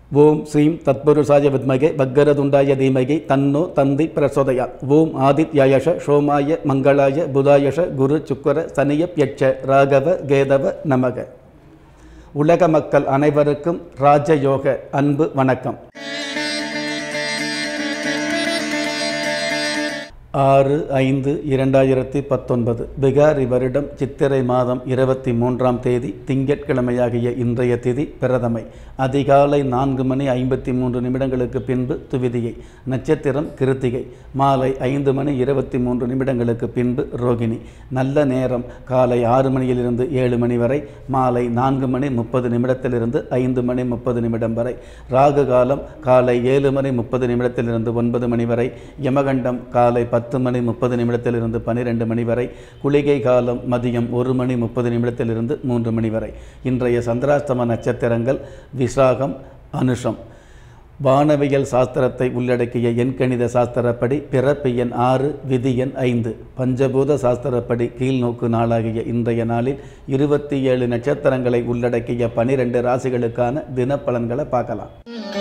ஓம் ஸ்ரீம் தத்புருஷாய வித்மகே வக்கரதுண்டாய தீமகி தன்னோ தந்தி பிரசோதயா ஓம் ஆதித்யாயஷ சோமாய மங்களாய புதாயஷ குரு சுக்கர சனியப்யட்ச ராகவ கேதவ நமக உலக மக்கள் அனைவருக்கும் ராஜயோக அன்பு வணக்கம் ஆறு ஐந்து இரண்டாயிரத்தி பத்தொன்பது பிகாரி வருடம் சித்திரை மாதம் இருபத்தி மூன்றாம் தேதி திங்கட்கிழமையாகிய இன்றைய திதி பிரதமை அதிகாலை நான்கு மணி ஐம்பத்தி மூன்று நிமிடங்களுக்கு பின்பு துவிதியை நட்சத்திரம் கிருத்திகை மாலை ஐந்து மணி இருபத்தி மூன்று நிமிடங்களுக்கு பின்பு ரோகிணி நல்ல நேரம் காலை ஆறு மணியிலிருந்து ஏழு மணி வரை மாலை நான்கு மணி முப்பது நிமிடத்திலிருந்து ஐந்து மணி முப்பது நிமிடம் வரை ராகு காலம் காலை ஏழு மணி முப்பது நிமிடத்திலிருந்து ஒன்பது மணி வரை யமகண்டம் காலை பத்து மணி முப்பது நிமிடத்திலிருந்து பன்னிரெண்டு மணி வரை குளிகை காலம் மதியம் ஒரு மணி முப்பது நிமிடத்திலிருந்து மூன்று மணி வரை இன்றைய சந்திராஷ்டம நட்சத்திரங்கள் விசாகம் அனுஷம் வானவியல் சாஸ்திரத்தை உள்ளடக்கிய எண்கணித சாஸ்திரப்படி பிறப்பு எண் ஆறு விதி எண் ஐந்து பஞ்சபூத சாஸ்திரப்படி கீழ்நோக்கு நாளாகிய இன்றைய நாளில் இருபத்தி ஏழு நட்சத்திரங்களை உள்ளடக்கிய பனிரெண்டு ராசிகளுக்கான தினப்பலன்களை பார்க்கலாம்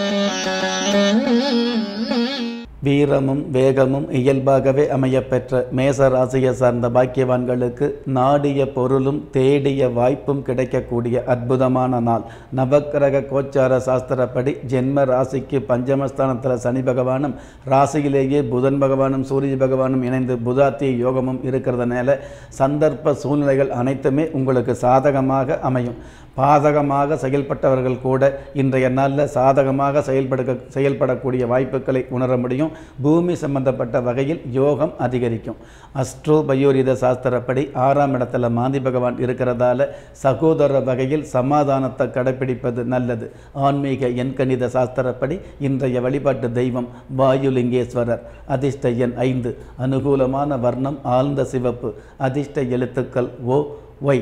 வீரமும் வேகமும் இயல்பாகவே அமையப்பெற்ற மேச ராசியை சார்ந்த பாக்கியவான்களுக்கு நாடிய பொருளும் தேடிய வாய்ப்பும் கிடைக்கக்கூடிய அற்புதமான நாள் நவக்கிரக கோச்சார சாஸ்திரப்படி ஜென்ம ராசிக்கு பஞ்சமஸ்தானத்தில் சனி பகவானும் ராசியிலேயே புதன் பகவானும் சூரிய பகவானும் இணைந்து புதாத்திய யோகமும் இருக்கிறதுனால சந்தர்ப்ப சூழ்நிலைகள் அனைத்துமே உங்களுக்கு சாதகமாக அமையும் பாதகமாக செயல்பட்டவர்கள் கூட இன்றைய நாளில் சாதகமாக செயல்பட செயல்படக்கூடிய வாய்ப்புகளை உணர முடியும் பூமி சம்பந்தப்பட்ட வகையில் யோகம் அதிகரிக்கும் அஸ்ட்ரோ பயோரித சாஸ்திரப்படி ஆறாம் இடத்துல மாந்தி பகவான் இருக்கிறதால சகோதர வகையில் சமாதானத்தை கடைபிடிப்பது நல்லது ஆன்மீக எண்கணித சாஸ்திரப்படி இன்றைய வழிபாட்டு தெய்வம் வாயுலிங்கேஸ்வரர் அதிர்ஷ்ட எண் ஐந்து அனுகூலமான வர்ணம் ஆழ்ந்த சிவப்பு அதிர்ஷ்ட எழுத்துக்கள் ஓ ஒய்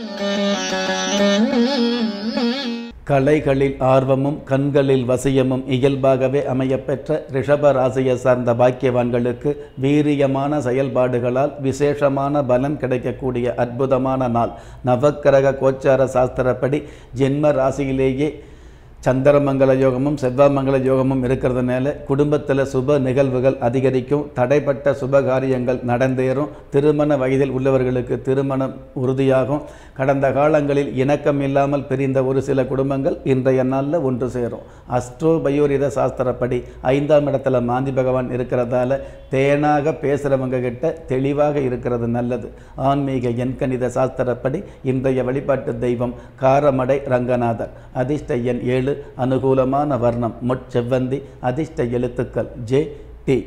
கலைகளில் ஆர்வமும் கண்களில் வசியமும் இயல்பாகவே அமையப்பெற்ற ரிஷப ராசியை சார்ந்த பாக்கியவான்களுக்கு வீரியமான செயல்பாடுகளால் விசேஷமான பலன் கிடைக்கக்கூடிய அற்புதமான நாள் நவக்கிரக கோச்சார சாஸ்திரப்படி ஜென்ம ராசியிலேயே சந்திரமங்கல யோகமும் செவ்வாமங்கல யோகமும் இருக்கிறதுனால குடும்பத்தில் சுப நிகழ்வுகள் அதிகரிக்கும் தடைப்பட்ட சுப காரியங்கள் நடந்தேறும் திருமண வயதில் உள்ளவர்களுக்கு திருமணம் உறுதியாகும் கடந்த காலங்களில் இணக்கம் இல்லாமல் பிரிந்த ஒரு சில குடும்பங்கள் இன்றைய நாளில் ஒன்று சேரும் அஸ்ட்ரோ பயோரித சாஸ்திரப்படி ஐந்தாம் இடத்துல மாந்தி பகவான் இருக்கிறதால தேனாக பேசுகிறவங்க கிட்ட தெளிவாக இருக்கிறது நல்லது ஆன்மீக எண்கணித சாஸ்திரப்படி இன்றைய வழிபாட்டு தெய்வம் காரமடை ரங்கநாதர் அதிர்ஷ்ட எண் ஏழு அனுகூலமான வர்ணம் முட்செவ்வந்தி அதிர்ஷ்ட எழுத்துக்கள் ஜே டி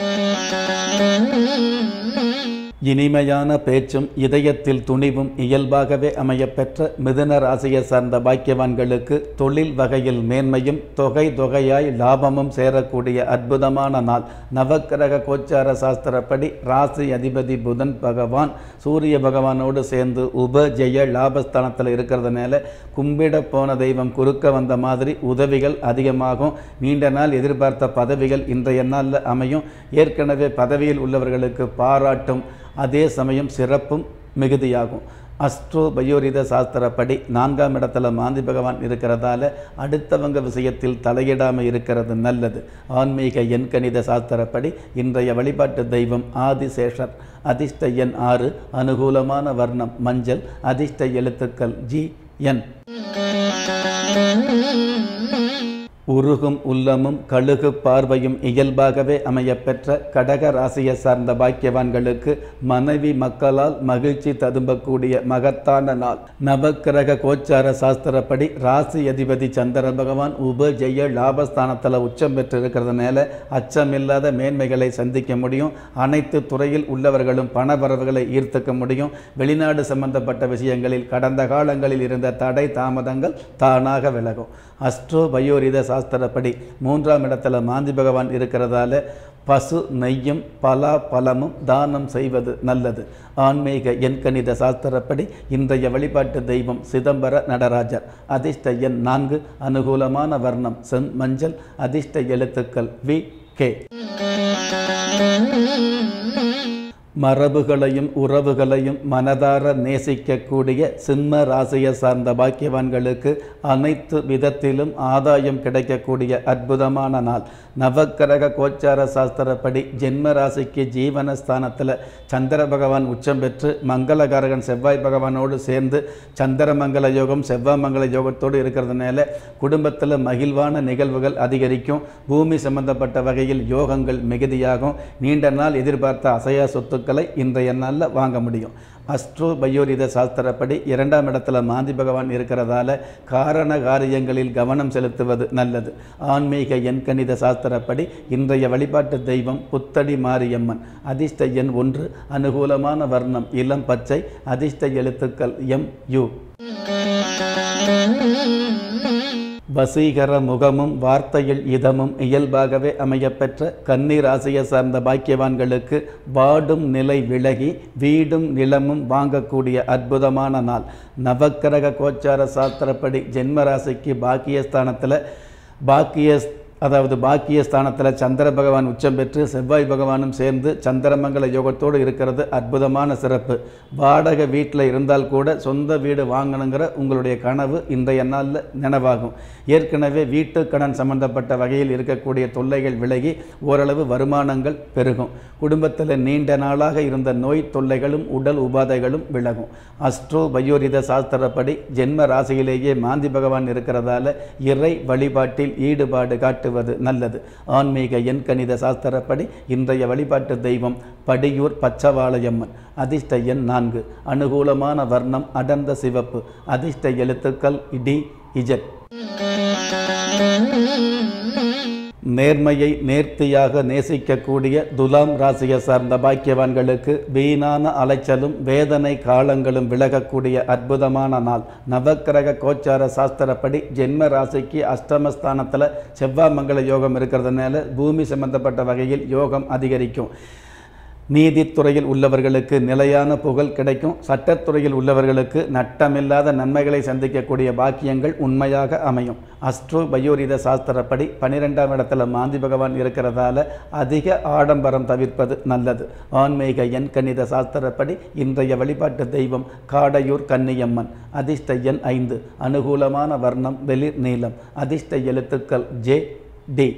இனிமையான பேச்சும் இதயத்தில் துணிவும் இயல்பாகவே அமையப்பெற்ற மிதுன ராசியை சார்ந்த பாக்கியவான்களுக்கு தொழில் வகையில் மேன்மையும் தொகை தொகையாய் லாபமும் சேரக்கூடிய அற்புதமான நாள் நவக்கிரக கோச்சார சாஸ்திரப்படி ராசி அதிபதி புதன் பகவான் சூரிய பகவானோடு சேர்ந்து உப ஜெய லாபஸ்தானத்தில் இருக்கிறதுனால கும்பிட போன தெய்வம் குறுக்க வந்த மாதிரி உதவிகள் அதிகமாகும் நீண்ட நாள் எதிர்பார்த்த பதவிகள் இன்றைய நாளில் அமையும் ஏற்கனவே பதவியில் உள்ளவர்களுக்கு பாராட்டும் அதே சமயம் சிறப்பும் மிகுதியாகும் அஸ்ட்ரோ பயோரித சாஸ்திரப்படி நான்காம் இடத்துல மாந்தி பகவான் இருக்கிறதால அடுத்தவங்க விஷயத்தில் தலையிடாமல் இருக்கிறது நல்லது ஆன்மீக எண்கணித சாஸ்திரப்படி இன்றைய வழிபாட்டு தெய்வம் ஆதிசேஷர் அதிர்ஷ்ட எண் ஆறு அனுகூலமான வர்ணம் மஞ்சள் அதிர்ஷ்ட எழுத்துக்கள் ஜி என் உருகும் உள்ளமும் கழுகு பார்வையும் இயல்பாகவே அமையப்பெற்ற கடக ராசியை சார்ந்த பாக்கியவான்களுக்கு மனைவி மக்களால் மகிழ்ச்சி ததும்பக்கூடிய மகத்தான நாள் நவக்கிரக கோச்சார சாஸ்திரப்படி ராசி அதிபதி சந்திர பகவான் உப ஜெய லாபஸ்தானத்தில் உச்சம் பெற்று இருக்கிறதுனால அச்சமில்லாத மேன்மைகளை சந்திக்க முடியும் அனைத்து துறையில் உள்ளவர்களும் பணவரவுகளை ஈர்த்துக்க முடியும் வெளிநாடு சம்பந்தப்பட்ட விஷயங்களில் கடந்த காலங்களில் இருந்த தடை தாமதங்கள் தானாக விலகும் அஸ்ட்ரோ பயோரித சாஸ்திரப்படி மூன்றாம் இடத்துல மாந்தி பகவான் இருக்கிறதால பசு நெய்யும் பலா பழமும் தானம் செய்வது நல்லது ஆன்மீக எண்கணித சாஸ்திரப்படி இன்றைய வழிபாட்டு தெய்வம் சிதம்பர நடராஜர் அதிர்ஷ்ட எண் நான்கு அனுகூலமான வர்ணம் செம் மஞ்சள் அதிர்ஷ்ட எழுத்துக்கள் வி கே மரபுகளையும் உறவுகளையும் மனதார நேசிக்கக்கூடிய சிம்ம ராசியை சார்ந்த பாக்கியவான்களுக்கு அனைத்து விதத்திலும் ஆதாயம் கிடைக்கக்கூடிய அற்புதமான நாள் நவக்கிரக கோச்சார சாஸ்திரப்படி ஜென்ம ராசிக்கு ஜீவனஸ்தானத்தில் சந்திர பகவான் உச்சம் பெற்று மங்களகாரகன் செவ்வாய் பகவானோடு சேர்ந்து சந்திரமங்கல யோகம் செவ்வாய் மங்கல யோகத்தோடு இருக்கிறதுனால குடும்பத்தில் மகிழ்வான நிகழ்வுகள் அதிகரிக்கும் பூமி சம்பந்தப்பட்ட வகையில் யோகங்கள் மிகுதியாகும் நீண்ட நாள் எதிர்பார்த்த அசையா சொத்துக்களை இன்றைய நாளில் வாங்க முடியும் அஸ்ட்ரோ பயோரித சாஸ்திரப்படி இரண்டாம் இடத்துல மாந்தி பகவான் இருக்கிறதால காரண காரியங்களில் கவனம் செலுத்துவது நல்லது ஆன்மீக எண்கணித சாஸ்திரப்படி இன்றைய வழிபாட்டு தெய்வம் புத்தடி மாரியம்மன் அதிர்ஷ்ட எண் ஒன்று அனுகூலமான வர்ணம் இளம் பச்சை அதிர்ஷ்ட எழுத்துக்கள் எம் யு வசீகர முகமும் வார்த்தையில் இதமும் இயல்பாகவே அமையப்பெற்ற கன்னி ராசியை சார்ந்த பாக்கியவான்களுக்கு வாடும் நிலை விலகி வீடும் நிலமும் வாங்கக்கூடிய அற்புதமான நாள் நவக்கிரக கோச்சார சாஸ்திரப்படி ஜென்ம ராசிக்கு பாக்கியஸ்தானத்தில் பாக்கிய அதாவது பாக்கிய ஸ்தானத்தில் சந்திர பகவான் உச்சம் பெற்று செவ்வாய் பகவானும் சேர்ந்து சந்திரமங்கல யோகத்தோடு இருக்கிறது அற்புதமான சிறப்பு வாடகை வீட்டில் இருந்தால் கூட சொந்த வீடு வாங்கணுங்கிற உங்களுடைய கனவு இன்றைய நாளில் நினைவாகும் ஏற்கனவே வீட்டு கடன் சம்பந்தப்பட்ட வகையில் இருக்கக்கூடிய தொல்லைகள் விலகி ஓரளவு வருமானங்கள் பெருகும் குடும்பத்தில் நீண்ட நாளாக இருந்த நோய் தொல்லைகளும் உடல் உபாதைகளும் விலகும் அஸ்ட்ரோ பயோரித சாஸ்திரப்படி ஜென்ம ராசியிலேயே மாந்தி பகவான் இருக்கிறதால இறை வழிபாட்டில் ஈடுபாடு காட்டுவது நல்லது ஆன்மீக எண்கணித சாஸ்திரப்படி இன்றைய வழிபாட்டு தெய்வம் படியூர் பச்சவாளையம்மன் அதிர்ஷ்ட எண் நான்கு அனுகூலமான வர்ணம் அடர்ந்த சிவப்பு அதிர்ஷ்ட எழுத்துக்கள் டி இஜட் நேர்மையை நேர்த்தியாக நேசிக்கக்கூடிய துலாம் ராசியை சார்ந்த பாக்கியவான்களுக்கு வீணான அலைச்சலும் வேதனை காலங்களும் விலகக்கூடிய அற்புதமான நாள் நவக்கிரக கோச்சார சாஸ்திரப்படி ஜென்ம ராசிக்கு அஷ்டமஸ்தானத்தில் செவ்வாய் மங்கள யோகம் இருக்கிறதுனால பூமி சம்பந்தப்பட்ட வகையில் யோகம் அதிகரிக்கும் நீதித்துறையில் உள்ளவர்களுக்கு நிலையான புகழ் கிடைக்கும் சட்டத்துறையில் உள்ளவர்களுக்கு நட்டமில்லாத நன்மைகளை சந்திக்கக்கூடிய பாக்கியங்கள் உண்மையாக அமையும் அஸ்ட்ரோ பயோரித சாஸ்திரப்படி பனிரெண்டாம் இடத்துல மாந்தி பகவான் இருக்கிறதால அதிக ஆடம்பரம் தவிர்ப்பது நல்லது ஆன்மீக எண் கணித சாஸ்திரப்படி இன்றைய வழிபாட்டு தெய்வம் காடையூர் கன்னியம்மன் அதிர்ஷ்ட எண் ஐந்து அனுகூலமான வர்ணம் வெளிர் நீளம் அதிர்ஷ்ட எழுத்துக்கள் ஜே டி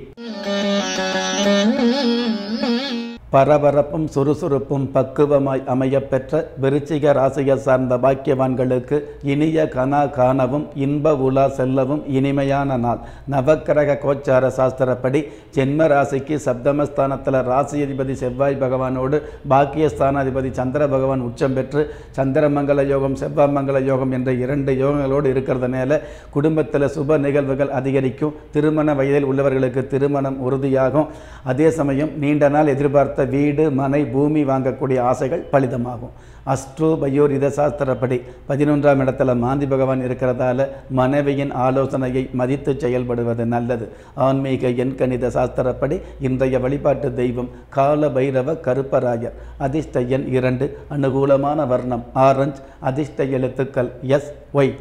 பரபரப்பும் சுறுசுறுப்பும் பக்குவமாய் அமையப்பெற்ற விருச்சிக ராசியை சார்ந்த பாக்கியவான்களுக்கு இனிய கனா காணவும் இன்ப உலா செல்லவும் இனிமையான நாள் நவக்கிரக கோச்சார சாஸ்திரப்படி ஜென்ம ராசிக்கு சப்தமஸ்தானத்தில் ராசியதிபதி செவ்வாய் பகவானோடு பாக்கியஸ்தானாதிபதி சந்திர பகவான் உச்சம் பெற்று சந்திரமங்கல யோகம் செவ்வாய் மங்கல யோகம் என்ற இரண்டு யோகங்களோடு இருக்கிறதுனால குடும்பத்தில் சுப நிகழ்வுகள் அதிகரிக்கும் திருமண வயதில் உள்ளவர்களுக்கு திருமணம் உறுதியாகும் அதே சமயம் நீண்ட நாள் எதிர்பார்த்த வீடு மனை பூமி வாங்கக்கூடிய ஆசைகள் பலிதமாகும் அஸ்ட்ரோ பயோரித சாஸ்திரப்படி பதினொன்றாம் இடத்துல மாந்தி பகவான் இருக்கிறதால மனைவியின் ஆலோசனையை மதித்து செயல்படுவது நல்லது ஆன்மீக எண்கணித சாஸ்திரப்படி இன்றைய வழிபாட்டு தெய்வம் கால பைரவ கருப்பராயர் அதிர்ஷ்ட எண் இரண்டு அனுகூலமான வர்ணம் ஆரஞ்ச் அதிர்ஷ்ட எழுத்துக்கள் எஸ் ஒய்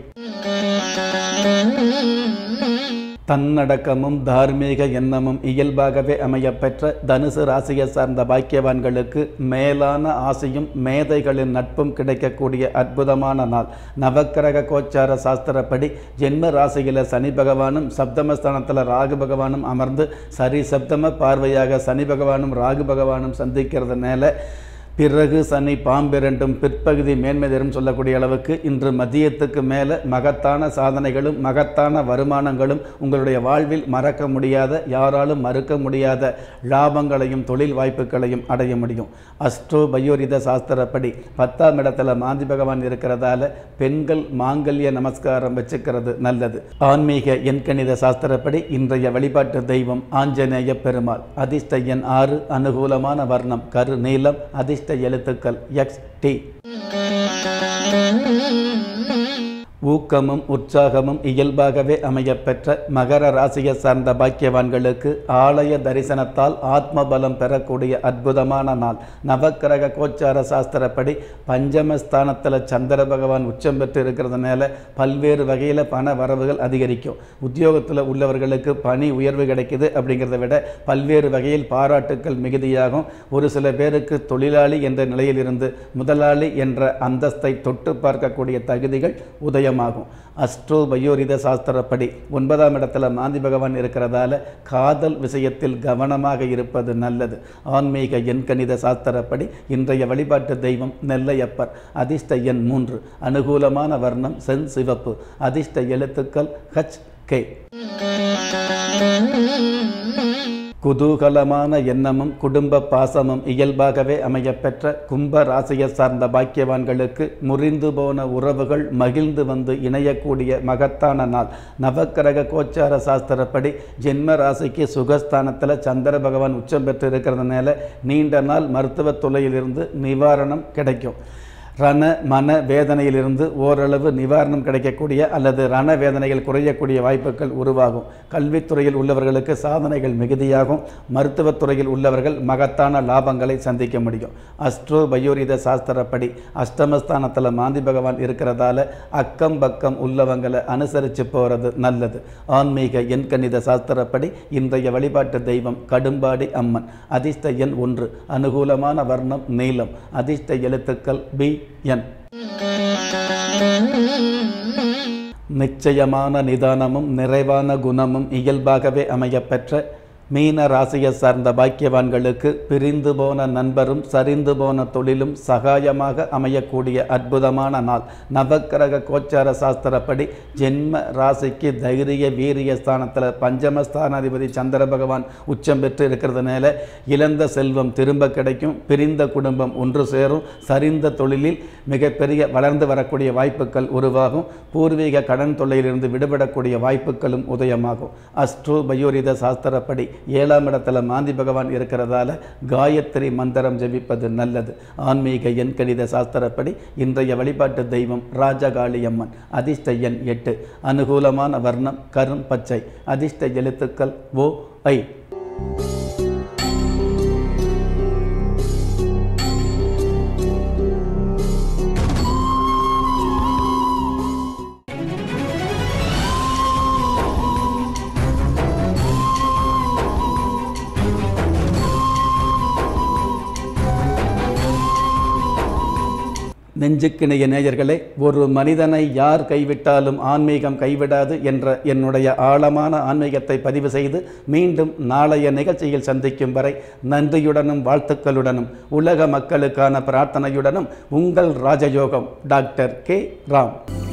தன்னடக்கமும் தார்மீக எண்ணமும் இயல்பாகவே அமையப்பெற்ற தனுசு ராசியை சார்ந்த பாக்கியவான்களுக்கு மேலான ஆசையும் மேதைகளின் நட்பும் கிடைக்கக்கூடிய அற்புதமான நாள் நவக்கிரக கோச்சார சாஸ்திரப்படி ஜென்ம ராசியில் சனி பகவானும் சப்தமஸ்தானத்தில் ராகு பகவானும் அமர்ந்து சரி சப்தம பார்வையாக சனி பகவானும் ராகு பகவானும் சந்திக்கிறதுனால பிறகு சனி பாம்பிரண்டும் பிற்பகுதி மேன்மை தரும் சொல்லக்கூடிய அளவுக்கு இன்று மதியத்துக்கு மேலே மகத்தான சாதனைகளும் மகத்தான வருமானங்களும் உங்களுடைய வாழ்வில் மறக்க முடியாத யாராலும் மறுக்க முடியாத லாபங்களையும் தொழில் வாய்ப்புகளையும் அடைய முடியும் அஸ்ட்ரோ பயோரித சாஸ்திரப்படி பத்தாம் இடத்துல மாந்தி பகவான் இருக்கிறதால பெண்கள் மாங்கல்ய நமஸ்காரம் வச்சுக்கிறது நல்லது ஆன்மீக எண்கணித சாஸ்திரப்படி இன்றைய வழிபாட்டு தெய்வம் ஆஞ்சநேய பெருமாள் அதிர்ஷ்ட எண் ஆறு அனுகூலமான வர்ணம் கரு நீளம் அதிர்ஷ்ட எழுத்துக்கள் எக்ஸ் டி ஊக்கமும் உற்சாகமும் இயல்பாகவே அமையப்பெற்ற மகர ராசியை சார்ந்த பாக்கியவான்களுக்கு ஆலய தரிசனத்தால் ஆத்ம பலம் பெறக்கூடிய அற்புதமான நாள் நவக்கிரக கோச்சார சாஸ்திரப்படி பஞ்சமஸ்தானத்தில் சந்திர பகவான் உச்சம் பெற்று இருக்கிறதுனால பல்வேறு வகையில் பண வரவுகள் அதிகரிக்கும் உத்தியோகத்தில் உள்ளவர்களுக்கு பணி உயர்வு கிடைக்குது அப்படிங்கிறத விட பல்வேறு வகையில் பாராட்டுக்கள் மிகுதியாகும் ஒரு சில பேருக்கு தொழிலாளி என்ற நிலையிலிருந்து முதலாளி என்ற அந்தஸ்தை தொட்டு பார்க்கக்கூடிய தகுதிகள் உதயமாகும் அஸ்ட்ரோ பயோரித சாஸ்திரப்படி ஒன்பதாம் இடத்துல மாந்தி பகவான் இருக்கிறதால காதல் விஷயத்தில் கவனமாக இருப்பது நல்லது ஆன்மீக எண்கணித சாஸ்திரப்படி இன்றைய வழிபாட்டு தெய்வம் நெல்லையப்பர் அதிர்ஷ்ட எண் மூன்று அனுகூலமான வர்ணம் சென் சிவப்பு அதிர்ஷ்ட எழுத்துக்கள் ஹச் கே குதூகலமான எண்ணமும் குடும்ப பாசமும் இயல்பாகவே அமையப்பெற்ற கும்ப ராசியை சார்ந்த பாக்கியவான்களுக்கு முறிந்து போன உறவுகள் மகிழ்ந்து வந்து இணையக்கூடிய மகத்தான நாள் நவக்கிரக கோச்சார சாஸ்திரப்படி ஜென்ம ராசிக்கு சுகஸ்தானத்தில் சந்திர பகவான் உச்சம் பெற்று இருக்கிறதுனால நீண்ட நாள் மருத்துவ துறையிலிருந்து நிவாரணம் கிடைக்கும் ரண மன வேதனையிலிருந்து ஓரளவு நிவாரணம் கிடைக்கக்கூடிய அல்லது ரண வேதனைகள் குறையக்கூடிய வாய்ப்புகள் உருவாகும் கல்வித்துறையில் உள்ளவர்களுக்கு சாதனைகள் மிகுதியாகும் மருத்துவத்துறையில் உள்ளவர்கள் மகத்தான லாபங்களை சந்திக்க முடியும் அஸ்ட்ரோ பயோரித சாஸ்திரப்படி அஷ்டமஸ்தானத்தில் மாந்தி பகவான் இருக்கிறதால அக்கம் பக்கம் உள்ளவங்களை அனுசரித்து போகிறது நல்லது ஆன்மீக எண்கணித சாஸ்திரப்படி இன்றைய வழிபாட்டு தெய்வம் கடும்பாடி அம்மன் அதிர்ஷ்ட எண் ஒன்று அனுகூலமான வர்ணம் நீலம் அதிர்ஷ்ட எழுத்துக்கள் பி என் நிச்சயமான நிதானமும் நிறைவான குணமும் இயல்பாகவே அமையப்பெற்ற மீன ராசியை சார்ந்த பாக்கியவான்களுக்கு பிரிந்து போன நண்பரும் சரிந்து போன தொழிலும் சகாயமாக அமையக்கூடிய அற்புதமான நாள் நவக்கிரக கோச்சார சாஸ்திரப்படி ஜென்ம ராசிக்கு தைரிய வீரிய ஸ்தானத்தில் பஞ்சமஸ்தானாதிபதி சந்திர பகவான் உச்சம் பெற்று இருக்கிறதுனால இழந்த செல்வம் திரும்ப கிடைக்கும் பிரிந்த குடும்பம் ஒன்று சேரும் சரிந்த தொழிலில் மிகப்பெரிய வளர்ந்து வரக்கூடிய வாய்ப்புகள் உருவாகும் பூர்வீக கடன் தொல்லையிலிருந்து விடுபடக்கூடிய வாய்ப்புகளும் உதயமாகும் அஸ்ட்ரோ பயோரித சாஸ்திரப்படி ஏழாம் இடத்துல மாந்தி பகவான் இருக்கிறதால காயத்ரி மந்திரம் ஜெபிப்பது நல்லது ஆன்மீக எண் கணித சாஸ்திரப்படி இன்றைய வழிபாட்டு தெய்வம் ராஜகாளியம்மன் அதிர்ஷ்ட எண் எட்டு அனுகூலமான வர்ணம் கரும் பச்சை அதிர்ஷ்ட எழுத்துக்கள் ஓ ஐ நெஞ்சுக்கிணைய நேயர்களே ஒரு மனிதனை யார் கைவிட்டாலும் ஆன்மீகம் கைவிடாது என்ற என்னுடைய ஆழமான ஆன்மீகத்தை பதிவு செய்து மீண்டும் நாளைய நிகழ்ச்சியில் சந்திக்கும் வரை நன்றியுடனும் வாழ்த்துக்களுடனும் உலக மக்களுக்கான பிரார்த்தனையுடனும் உங்கள் ராஜயோகம் டாக்டர் கே ராம்